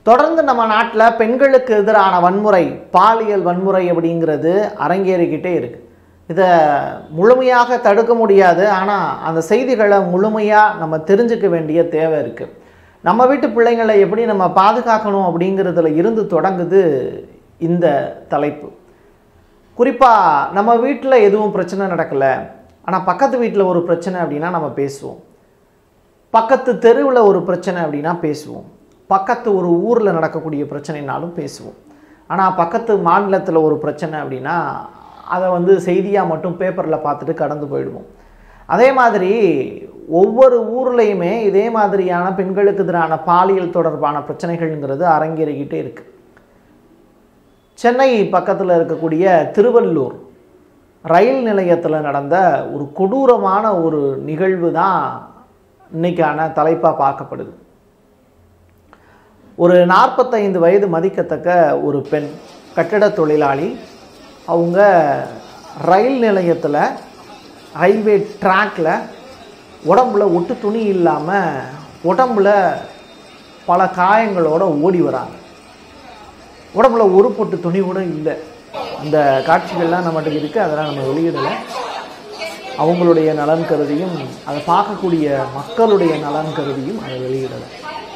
தொடர்ந்து நம்ம நாட்டில் பெண்களுக்கு எதிரான வன்முறை பாலியல் வன்முறை அப்படிங்கிறது அரங்கேறிக்கிட்டே இருக்கு இதை முழுமையாக தடுக்க முடியாது ஆனால் அந்த செய்திகளை முழுமையாக நம்ம தெரிஞ்சுக்க வேண்டிய தேவை இருக்குது நம்ம வீட்டு பிள்ளைங்களை எப்படி நம்ம பாதுகாக்கணும் அப்படிங்கிறதுல இருந்து தொடங்குது இந்த தலைப்பு குறிப்பாக நம்ம வீட்டில் எதுவும் பிரச்சனை நடக்கலை ஆனால் பக்கத்து வீட்டில் ஒரு பிரச்சனை அப்படின்னா நம்ம பேசுவோம் பக்கத்து தெருவில் ஒரு பிரச்சனை அப்படின்னா பேசுவோம் பக்கத்து ஒரு ஊரில் நடக்கக்கூடிய பிரச்சனைனாலும் பேசுவோம் ஆனால் பக்கத்து மாநிலத்தில் ஒரு பிரச்சனை அப்படின்னா அதை வந்து செய்தியாக மட்டும் பேப்பரில் பார்த்துட்டு கடந்து போயிடுவோம் அதே மாதிரி ஒவ்வொரு ஊர்லேயுமே இதே மாதிரியான பெண்களுக்கு எதிரான பாலியல் தொடர்பான பிரச்சனைகள்ங்கிறது அரங்கேறிக்கிட்டே இருக்குது சென்னை பக்கத்தில் இருக்கக்கூடிய திருவள்ளூர் ரயில் நிலையத்தில் நடந்த ஒரு கொடூரமான ஒரு நிகழ்வு தான் இன்னைக்கான தலைப்பாக பார்க்கப்படுது ஒரு நாற்பத்தைந்து வயது மதிக்கத்தக்க ஒரு பெண் கட்டிட தொழிலாளி அவங்க ரயில் நிலையத்தில் ரயில்வே ட்ராக்ல உடம்புல ஒட்டு துணி இல்லாமல் உடம்புல பல காயங்களோட ஓடி வராங்க உடம்புல ஒரு பொட்டு துணி கூட இல்லை அந்த காட்சிகள்லாம் நம்மகிட்ட இருக்குது அதெல்லாம் நம்ம வெளியிடலை அவங்களுடைய நலன் கருதியும் அதை பார்க்கக்கூடிய மக்களுடைய நலன் கருதியும் அதை வெளியிடலை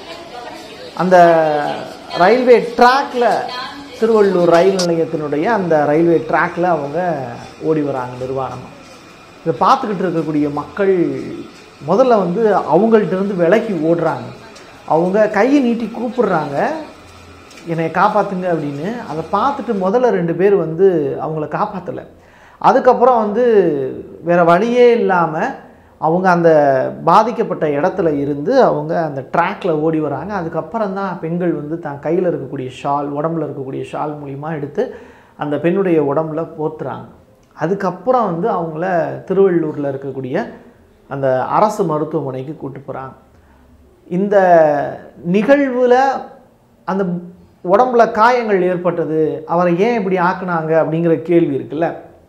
அந்த ரயில்வே ட்ராக்ல திருவள்ளூர் ரயில் நிலையத்தினுடைய அந்த ரயில்வே ட்ராக்ல அவங்க ஓடி வராங்க நிர்வாணமாக இதை பார்த்துக்கிட்டு இருக்கக்கூடிய மக்கள் முதல்ல வந்து அவங்கள்ட்ட இருந்து விலகி ஓடுறாங்க அவங்க கையை நீட்டி கூப்பிடுறாங்க என்னை காப்பாற்றுங்க அப்படின்னு அதை பார்த்துட்டு முதல்ல ரெண்டு பேர் வந்து அவங்கள காப்பாற்றலை அதுக்கப்புறம் வந்து வேறு வழியே இல்லாமல் அவங்க அந்த பாதிக்கப்பட்ட இடத்துல இருந்து அவங்க அந்த ட்ராக்ல ஓடி வராங்க அதுக்கப்புறம் தான் பெண்கள் வந்து தான் கையில் இருக்கக்கூடிய ஷால் உடம்புல இருக்கக்கூடிய ஷால் மூலிமா எடுத்து அந்த பெண்ணுடைய உடம்புல போத்துறாங்க அதுக்கப்புறம் வந்து அவங்கள திருவள்ளூரில் இருக்கக்கூடிய அந்த அரசு மருத்துவமனைக்கு கூட்டு போகிறாங்க இந்த நிகழ்வில் அந்த உடம்புல காயங்கள் ஏற்பட்டது அவரை ஏன் இப்படி ஆக்குனாங்க அப்படிங்கிற கேள்வி இருக்குல்ல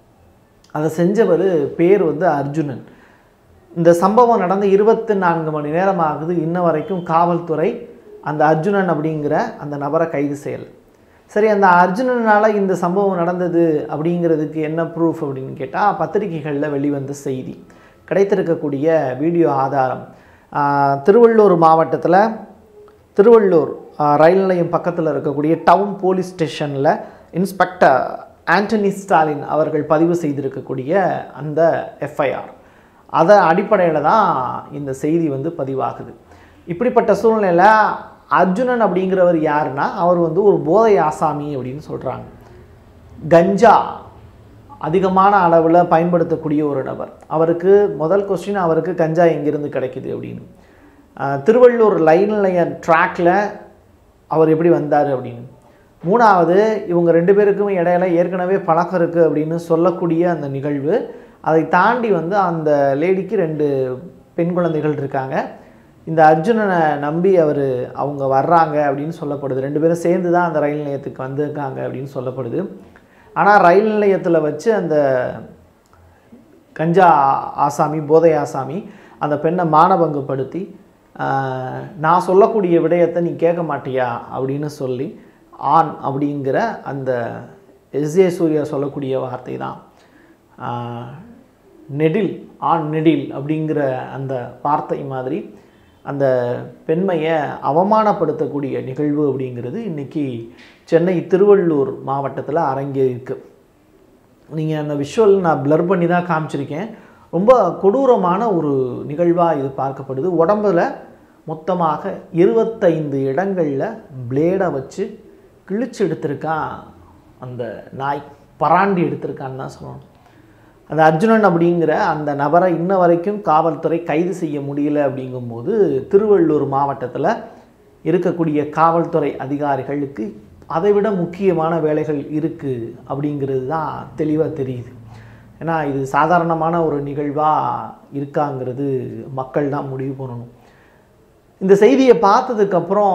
அதை செஞ்சவர் பேர் வந்து அர்ஜுனன் இந்த சம்பவம் நடந்து இருபத்தி நான்கு மணி நேரம் ஆகுது இன்ன வரைக்கும் காவல்துறை அந்த அர்ஜுனன் அப்படிங்கிற அந்த நபரை கைது செய்யலை சரி அந்த அர்ஜுனனால் இந்த சம்பவம் நடந்தது அப்படிங்கிறதுக்கு என்ன ப்ரூஃப் அப்படின்னு கேட்டால் பத்திரிகைகளில் வெளிவந்த செய்தி கிடைத்திருக்கக்கூடிய வீடியோ ஆதாரம் ஆஹ், திருவள்ளூர் மாவட்டத்தில் திருவள்ளூர் ஆஹ், ரயில் நிலையம் பக்கத்தில் இருக்கக்கூடிய டவுன் போலீஸ் ஸ்டேஷனில் இன்ஸ்பெக்டர் ஆண்டனி ஸ்டாலின் அவர்கள் பதிவு செய்திருக்கக்கூடிய அந்த எஃப்ஐஆர் அதை அடிப்படையில் தான் இந்த செய்தி வந்து பதிவாகுது இப்படிப்பட்ட சூழ்நிலையில் அர்ஜுனன் அப்படிங்கிறவர் யாருன்னா அவர் வந்து ஒரு போதை ஆசாமி அப்படின்னு சொல்கிறாங்க கஞ்சா அதிகமான அளவில் பயன்படுத்தக்கூடிய ஒரு நபர் அவருக்கு முதல் கொஸ்டின் அவருக்கு கஞ்சா எங்கேருந்து கிடைக்குது அப்படின்னு ஆஹ், திருவள்ளூர் லைன் நிலைய ட்ராக்ல அவர் எப்படி வந்தார் அப்படின்னு மூணாவது இவங்க ரெண்டு பேருக்கும் இடையில ஏற்கனவே பழக்கம் இருக்குது அப்படின்னு சொல்லக்கூடிய அந்த நிகழ்வு அதை தாண்டி வந்து அந்த லேடிக்கு ரெண்டு பெண் குழந்தைகள் இருக்காங்க இந்த அர்ஜுனனை நம்பி அவர் அவங்க வர்றாங்க அப்படின்னு சொல்லப்படுது ரெண்டு பேரும் சேர்ந்து தான் அந்த ரயில் நிலையத்துக்கு வந்திருக்காங்க அப்படின்னு சொல்லப்படுது ஆனால் ரயில் நிலையத்தில் வச்சு அந்த கஞ்சா ஆசாமி போதை ஆசாமி அந்த பெண்ணை மானபங்கப்படுத்தி ஆஹ், நான் சொல்லக்கூடிய விடயத்தை நீ கேட்க மாட்டியா அப்படின்னு சொல்லி ஆண் அப்படிங்கிற அந்த எஸ் ஏ சூர்யா சொல்லக்கூடிய வார்த்தை தான் ஆஹ், நெடில் ஆண் நெடில் அப்படிங்கிற அந்த வார்த்தை மாதிரி அந்த பெண்மையை அவமானப்படுத்தக்கூடிய நிகழ்வு அப்படிங்கிறது இன்றைக்கி சென்னை திருவள்ளூர் மாவட்டத்தில் அரங்கேறிருக்கு நீங்கள் அந்த விஷுவல் நான் ப்ளர் பண்ணி தான் காமிச்சிருக்கேன் ரொம்ப கொடூரமான ஒரு நிகழ்வாக இது பார்க்கப்படுது உடம்புல மொத்தமாக இருபத்தைந்து இடங்களில் பிளேடை வச்சு கிழிச்சு எடுத்திருக்கான் அந்த நாய் பராண்டி எடுத்திருக்கான்னு தான் சொல்லணும் அந்த அர்ஜுனன் அப்படிங்கிற அந்த நபரை இன்ன வரைக்கும் காவல்துறை கைது செய்ய முடியல அப்படிங்கும்போது திருவள்ளூர் மாவட்டத்தில் இருக்கக்கூடிய காவல்துறை அதிகாரிகளுக்கு அதைவிட முக்கியமான வேலைகள் இருக்குது அப்படிங்கிறது தான் தெளிவாக தெரியுது ஏன்னா இது சாதாரணமான ஒரு நிகழ்வாக இருக்காங்கிறது மக்கள் தான் முடிவு பண்ணணும் இந்த செய்தியை பார்த்ததுக்கப்புறம்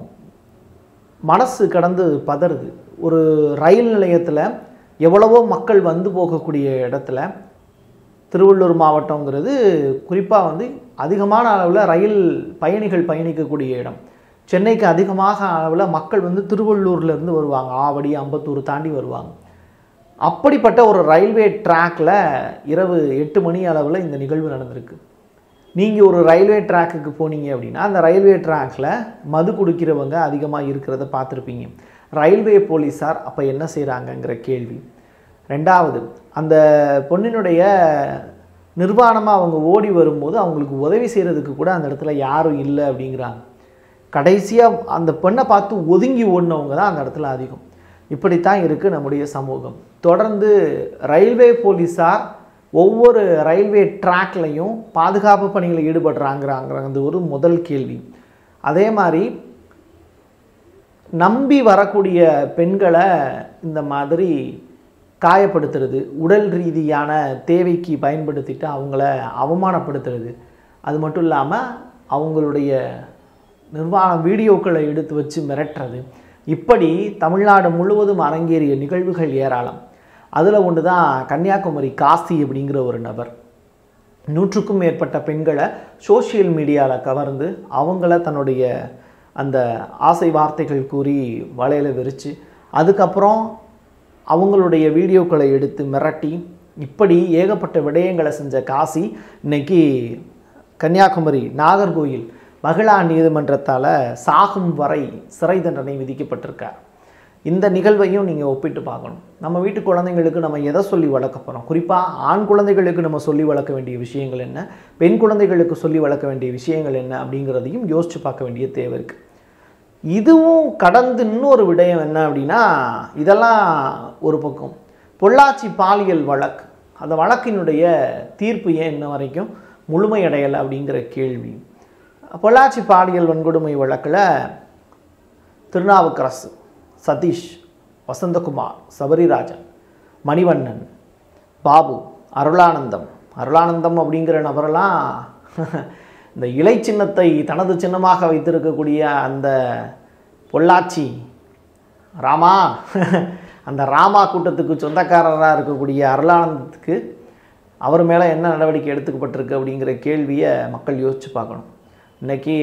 மனசு கடந்து பதறுது ஒரு ரயில் நிலையத்தில் எவ்வளவோ மக்கள் வந்து போகக்கூடிய இடத்துல திருவள்ளூர் மாவட்டங்கிறது குறிப்பாக வந்து அதிகமான அளவில் ரயில் பயணிகள் பயணிக்கக்கூடிய இடம் சென்னைக்கு அதிகமாக அளவில் மக்கள் வந்து திருவள்ளூர்ல இருந்து வருவாங்க ஆவடி அம்பத்தூர் தாண்டி வருவாங்க அப்படிப்பட்ட ஒரு ரயில்வே ட்ராக்ல இரவு எட்டு மணி அளவில் இந்த நிகழ்வு நடந்திருக்கு நீங்கள் ஒரு ரயில்வே ட்ராக்குக்கு போனீங்க அப்படின்னா அந்த ரயில்வே ட்ராக்ல மது குடிக்கிறவங்க அதிகமாக இருக்கிறத பார்த்துருப்பீங்க ரயில்வே போலீஸார் அப்போ என்ன செய்கிறாங்கங்கிற கேள்வி ரெண்டாவது அந்த பொண்ணினுடைய நிர்வாணமாக அவங்க ஓடி வரும்போது அவங்களுக்கு உதவி செய்கிறதுக்கு கூட அந்த இடத்துல யாரும் இல்லை அப்படிங்கிறாங்க கடைசியாக அந்த பெண்ணை பார்த்து ஒதுங்கி ஓடினவங்க தான் அந்த இடத்துல அதிகம் இப்படித்தான் இருக்குது நம்முடைய சமூகம் தொடர்ந்து ரயில்வே போலீஸார் ஒவ்வொரு ரயில்வே ட்ராக்லையும் பாதுகாப்பு பணிகளில் ஈடுபடுறாங்கிறாங்கிறது ஒரு முதல் கேள்வி அதே மாதிரி நம்பி வரக்கூடிய பெண்களை இந்த மாதிரி காயப்படுத்துறது உடல் ரீதியான தேவைக்கு பயன்படுத்திட்டு அவங்கள அவமானப்படுத்துறது அது மட்டும் இல்லாமல் அவங்களுடைய நிர்வாக வீடியோக்களை எடுத்து வச்சு மிரட்டுறது இப்படி தமிழ்நாடு முழுவதும் அரங்கேறிய நிகழ்வுகள் ஏராளம் அதில் ஒன்று தான் கன்னியாகுமரி காசி அப்படிங்கிற ஒரு நபர் நூற்றுக்கும் மேற்பட்ட பெண்களை சோஷியல் மீடியாவில் கவர்ந்து அவங்கள தன்னுடைய அந்த ஆசை வார்த்தைகள் கூறி வலையில் விரித்து அதுக்கப்புறம் அவங்களுடைய வீடியோக்களை எடுத்து மிரட்டி இப்படி ஏகப்பட்ட விடயங்களை செஞ்ச காசி இன்னைக்கு கன்னியாகுமரி நாகர்கோயில் மகிழா நீதிமன்றத்தால் சாகும் வரை சிறை தண்டனை விதிக்கப்பட்டிருக்கார் இந்த நிகழ்வையும் நீங்கள் ஒப்பிட்டு பார்க்கணும் நம்ம வீட்டு குழந்தைங்களுக்கு நம்ம எதை சொல்லி வளர்க்க போகிறோம் குறிப்பாக ஆண் குழந்தைகளுக்கு நம்ம சொல்லி வளர்க்க வேண்டிய விஷயங்கள் என்ன பெண் குழந்தைகளுக்கு சொல்லி வளர்க்க வேண்டிய விஷயங்கள் என்ன அப்படிங்கிறதையும் யோசித்து பார்க்க வேண்டிய தேவை இருக்குது இதுவும் கடந்து இன்னொரு விடயம் என்ன அப்படின்னா இதெல்லாம் ஒரு பக்கம் பொள்ளாச்சி பாலியல் வழக்கு அந்த வழக்கினுடைய தீர்ப்பு ஏன் இன்ன வரைக்கும் முழுமையடையலை அப்படிங்கிற கேள்வி பொள்ளாச்சி பாலியல் வன்கொடுமை வழக்கில் திருநாவுக்கரசு சதீஷ் வசந்தகுமார் சபரிராஜன் மணிவண்ணன் பாபு அருளானந்தம் அருளானந்தம் அப்படிங்கிற நபரெல்லாம் இந்த இலை சின்னத்தை தனது சின்னமாக வைத்திருக்கக்கூடிய அந்த பொள்ளாச்சி ராமா அந்த ராமா கூட்டத்துக்கு சொந்தக்காரராக இருக்கக்கூடிய அருளானந்தத்துக்கு அவர் மேலே என்ன நடவடிக்கை எடுத்துக்கப்பட்டிருக்கு அப்படிங்கிற கேள்வியை மக்கள் யோசித்து பார்க்கணும் இன்னைக்கு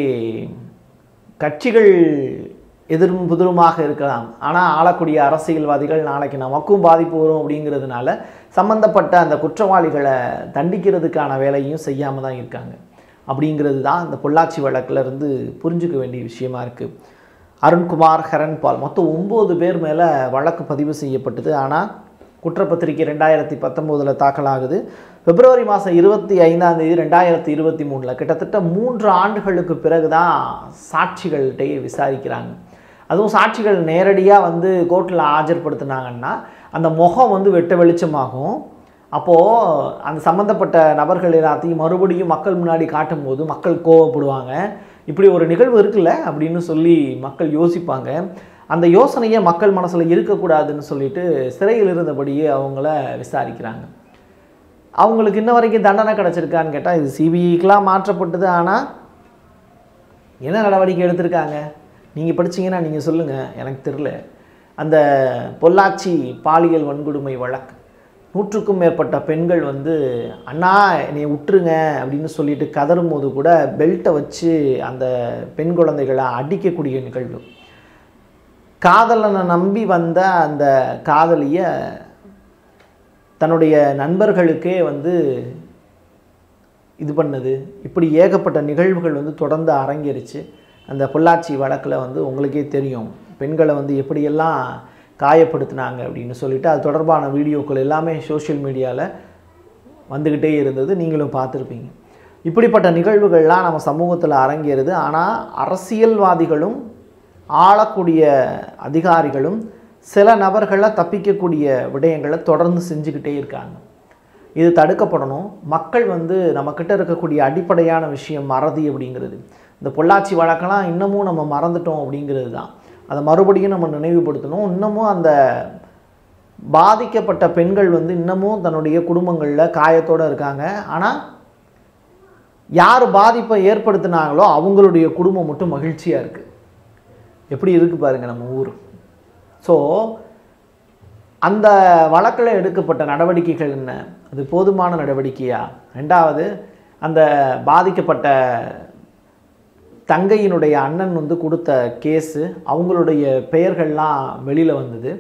கட்சிகள் எதிரும் புதிருமாக இருக்கலாம் ஆனால் ஆளக்கூடிய அரசியல்வாதிகள் நாளைக்கு நமக்கும் பாதிப்பு வரும் அப்படிங்கிறதுனால சம்பந்தப்பட்ட அந்த குற்றவாளிகளை தண்டிக்கிறதுக்கான வேலையும் செய்யாமல் தான் இருக்காங்க அப்படிங்கிறது தான் இந்த பொள்ளாச்சி வழக்குல இருந்து புரிஞ்சுக்க வேண்டிய விஷயமா இருக்குது அருண்குமார் ஹரன்பால் மொத்தம் ஒம்பது பேர் மேலே வழக்கு பதிவு செய்யப்பட்டது ஆனால் குற்றப்பத்திரிக்கை ரெண்டாயிரத்தி பத்தொம்போதில் தாக்கலாகுது பிப்ரவரி மாதம் இருபத்தி ஐந்தாம் தேதி ரெண்டாயிரத்தி இருபத்தி மூணில் கிட்டத்தட்ட மூன்று ஆண்டுகளுக்கு பிறகு தான் சாட்சிகள்கிட்டயே விசாரிக்கிறாங்க அதுவும் சாட்சிகள் நேரடியாக வந்து கோர்ட்டில் ஆஜர்படுத்தினாங்கன்னா அந்த முகம் வந்து வெட்ட வெளிச்சமாகும் அப்போது அந்த சம்மந்தப்பட்ட நபர்கள் எல்லாத்தையும் மறுபடியும் மக்கள் முன்னாடி காட்டும்போது மக்கள் கோவப்படுவாங்க இப்படி ஒரு நிகழ்வு இருக்குல்ல அப்படின்னு சொல்லி மக்கள் யோசிப்பாங்க அந்த யோசனையை மக்கள் மனசில் இருக்கக்கூடாதுன்னு சொல்லிட்டு சிறையில் இருந்தபடியே அவங்கள விசாரிக்கிறாங்க அவங்களுக்கு இன்ன வரைக்கும் தண்டனை கிடச்சிருக்கான்னு கேட்டால் இது சிபிஐக்கெலாம் மாற்றப்பட்டது ஆனால் என்ன நடவடிக்கை எடுத்திருக்காங்க நீங்கள் படிச்சீங்கன்னா நீங்கள் சொல்லுங்கள் எனக்கு தெரில அந்த பொள்ளாச்சி பாலியல் வன்கொடுமை வழக்கு நூற்றுக்கும் மேற்பட்ட பெண்கள் வந்து அண்ணா என்னை விட்டுருங்க அப்படின்னு சொல்லிட்டு கதறும் போது கூட பெல்ட்டை வச்சு அந்த பெண் குழந்தைகளை அடிக்கக்கூடிய நிகழ்வு காதலனை நம்பி வந்த அந்த காதலியை தன்னுடைய நண்பர்களுக்கே வந்து இது பண்ணது இப்படி ஏகப்பட்ட நிகழ்வுகள் வந்து தொடர்ந்து அரங்கேறிச்சு அந்த பொள்ளாச்சி வழக்கில் வந்து உங்களுக்கே தெரியும் பெண்களை வந்து எப்படியெல்லாம் காயப்படுத்தினாங்க அப்படின்னு சொல்லிட்டு அது தொடர்பான வீடியோக்கள் எல்லாமே சோஷியல் மீடியாவில் வந்துக்கிட்டே இருந்தது நீங்களும் பார்த்துருப்பீங்க இப்படிப்பட்ட நிகழ்வுகள்லாம் நம்ம சமூகத்தில் அரங்கேறுது ஆனால் அரசியல்வாதிகளும் ஆளக்கூடிய அதிகாரிகளும் சில நபர்களை தப்பிக்கக்கூடிய விடயங்களை தொடர்ந்து செஞ்சுக்கிட்டே இருக்காங்க இது தடுக்கப்படணும் மக்கள் வந்து நம்மக்கிட்ட இருக்கக்கூடிய அடிப்படையான விஷயம் மறதி அப்படிங்கிறது இந்த பொள்ளாச்சி வழக்கெல்லாம் இன்னமும் நம்ம மறந்துட்டோம் அப்படிங்கிறது தான் அதை மறுபடியும் நம்ம நினைவுபடுத்தணும் இன்னமும் அந்த பாதிக்கப்பட்ட பெண்கள் வந்து இன்னமும் தன்னுடைய குடும்பங்களில் காயத்தோடு இருக்காங்க ஆனால் யார் பாதிப்பை ஏற்படுத்தினாங்களோ அவங்களுடைய குடும்பம் மட்டும் மகிழ்ச்சியாக இருக்குது எப்படி இருக்குது பாருங்கள் நம்ம ஊர் ஸோ அந்த வழக்கில் எடுக்கப்பட்ட நடவடிக்கைகள் என்ன அது போதுமான நடவடிக்கையா ரெண்டாவது அந்த பாதிக்கப்பட்ட தங்கையினுடைய அண்ணன் வந்து கொடுத்த கேஸு அவங்களுடைய பெயர்கள்லாம் வெளியில் வந்தது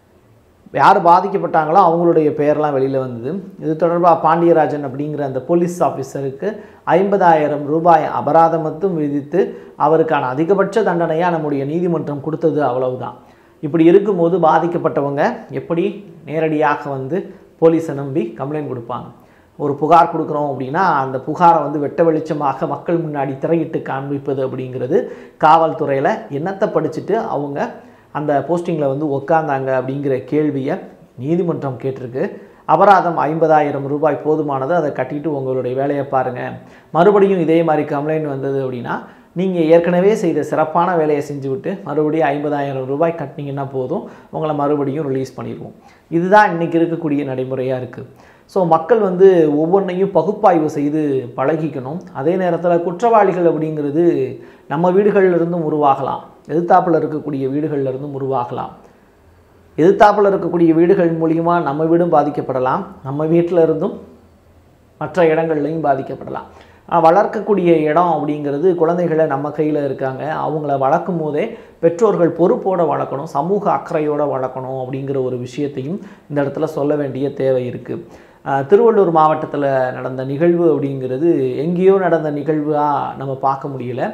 யார் பாதிக்கப்பட்டாங்களோ அவங்களுடைய பெயர்லாம் வெளியில் வந்தது இது தொடர்பாக பாண்டியராஜன் அப்படிங்கிற அந்த போலீஸ் ஆஃபீஸருக்கு ஐம்பதாயிரம் ரூபாய் அபராதம் மட்டும் விதித்து அவருக்கான அதிகபட்ச தண்டனையாக நம்முடைய நீதிமன்றம் கொடுத்தது அவ்வளவுதான் இப்படி இருக்கும்போது பாதிக்கப்பட்டவங்க எப்படி நேரடியாக வந்து போலீஸை நம்பி கம்ப்ளைண்ட் கொடுப்பாங்க ஒரு புகார் கொடுக்குறோம் அப்படின்னா அந்த புகாரை வந்து வெட்ட வெளிச்சமாக மக்கள் முன்னாடி திரையிட்டு காண்பிப்பது அப்படிங்கிறது காவல்துறையில் என்னத்தை படிச்சுட்டு அவங்க அந்த போஸ்டிங்கில் வந்து உக்காந்தாங்க அப்படிங்கிற கேள்வியை நீதிமன்றம் கேட்டிருக்கு அபராதம் ஐம்பதாயிரம் ரூபாய் போதுமானது அதை கட்டிட்டு உங்களுடைய வேலையை பாருங்கள் மறுபடியும் இதே மாதிரி கம்ப்ளைண்ட் வந்தது அப்படின்னா நீங்கள் ஏற்கனவே செய்த சிறப்பான வேலையை செஞ்சுவிட்டு மறுபடியும் ஐம்பதாயிரம் ரூபாய் கட்டினீங்கன்னா போதும் உங்களை மறுபடியும் ரிலீஸ் பண்ணிடுவோம் இதுதான் இன்றைக்கி இருக்கக்கூடிய நடைமுறையாக இருக்குது ஸோ மக்கள் வந்து ஒவ்வொன்றையும் பகுப்பாய்வு செய்து பழகிக்கணும் அதே நேரத்தில் குற்றவாளிகள் அப்படிங்கிறது நம்ம வீடுகள்ல இருந்தும் உருவாகலாம் எதிர்த்தாப்பில் இருக்கக்கூடிய வீடுகள்ல இருந்தும் உருவாகலாம் எதிர்த்தாப்பில் இருக்கக்கூடிய வீடுகள் மூலியமா நம்ம வீடும் பாதிக்கப்படலாம் நம்ம வீட்டில் இருந்தும் மற்ற இடங்கள்லையும் பாதிக்கப்படலாம் ஆஹ் வளர்க்கக்கூடிய இடம் அப்படிங்கிறது குழந்தைகளை நம்ம கையில் இருக்காங்க அவங்கள வளர்க்கும் போதே பெற்றோர்கள் பொறுப்போடு வளர்க்கணும் சமூக அக்கறையோடு வளர்க்கணும் அப்படிங்கிற ஒரு விஷயத்தையும் இந்த இடத்துல சொல்ல வேண்டிய தேவை இருக்குது திருவள்ளூர் மாவட்டத்தில் நடந்த நிகழ்வு அப்படிங்கிறது எங்கேயோ நடந்த நிகழ்வாக நம்ம பார்க்க முடியல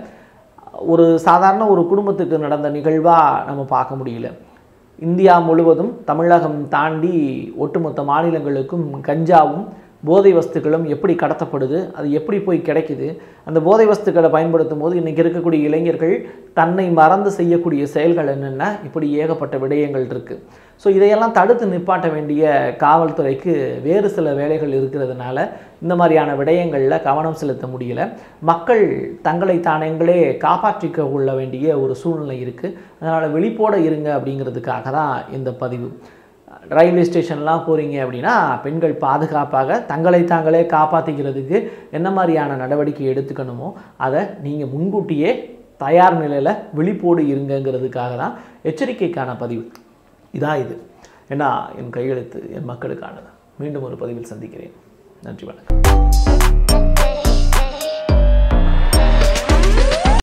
ஒரு சாதாரண ஒரு குடும்பத்துக்கு நடந்த நிகழ்வாக நம்ம பார்க்க முடியல இந்தியா முழுவதும் தமிழகம் தாண்டி ஒட்டுமொத்த மாநிலங்களுக்கும் கஞ்சாவும் போதை வஸ்துக்களும் எப்படி கடத்தப்படுது அது எப்படி போய் கிடைக்குது அந்த போதை வஸ்துக்களை பயன்படுத்தும் போது இன்றைக்கி இருக்கக்கூடிய இளைஞர்கள் தன்னை மறந்து செய்யக்கூடிய செயல்கள் என்னென்ன இப்படி ஏகப்பட்ட விடயங்கள் இருக்குது ஸோ இதையெல்லாம் தடுத்து நிப்பாட்ட வேண்டிய காவல்துறைக்கு வேறு சில வேலைகள் இருக்கிறதுனால இந்த மாதிரியான விடயங்களில் கவனம் செலுத்த முடியல மக்கள் தங்களை தானங்களே காப்பாற்றிக்க கொள்ள வேண்டிய ஒரு சூழ்நிலை இருக்குது அதனால் விழிப்போடு இருங்க அப்படிங்கிறதுக்காக தான் இந்த பதிவு ரயில்வே ஸ்டேஷன்லாம் போகிறீங்க அப்படின்னா பெண்கள் பாதுகாப்பாக தங்களை தாங்களே காப்பாற்றிக்கிறதுக்கு என்ன மாதிரியான நடவடிக்கை எடுத்துக்கணுமோ அதை நீங்கள் முன்கூட்டியே தயார் நிலையில் விழிப்போடு இருங்கங்கிறதுக்காக தான் எச்சரிக்கைக்கான பதிவு இதான் இது ஏன்னா என் கையெழுத்து என் மக்களுக்கானது மீண்டும் ஒரு பதிவில் சந்திக்கிறேன் நன்றி வணக்கம்